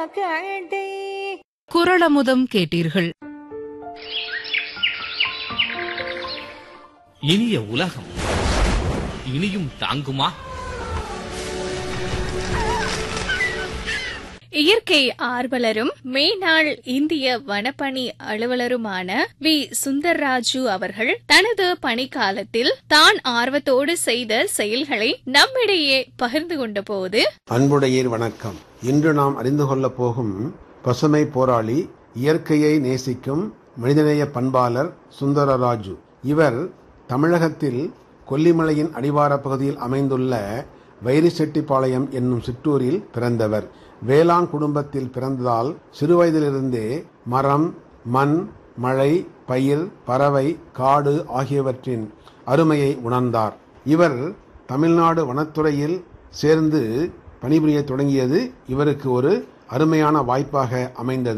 கடை குரளமுதம் கேட்டீர்கள் இனிய உலகம் இனியும் தாங்குமா இயற்கை ஆர்வலரும் மேனாள் இந்திய வனப்பணி அலுவலருமான வி சுந்தர்ராஜு அவர்கள் தனது பணிக்காலத்தில் தான் ஆர்வத்தோடு செய்த செயல்களை நம்மிடையே பகிர்ந்து கொண்ட போது அன்புடையீர் வணக்கம் இன்று நாம் அறிந்து கொள்ளப் போகும் பசுமை போராளி இயற்கையை நேசிக்கும் மனிதநேய பண்பாளர் சுந்தரராஜு இவர் தமிழகத்தில் கொல்லிமலையின் அடிவாரப் பகுதியில் அமைந்துள்ள வைரிசெட்டிப்பாளையம் என்னும் சிற்றூரில் பிறந்தவர் வேளாண் குடும்பத்தில் பிறந்ததால் சிறுவயதிலிருந்தே மரம் மண் மழை பயிர் பறவை காடு ஆகியவற்றின் அருமையை உணர்ந்தார் இவர் தமிழ்நாடு வனத்துறையில் சேர்ந்து பணிபுரிய தொடங்கியது இவருக்கு ஒரு அருமையான வாய்ப்பாக அமைந்தது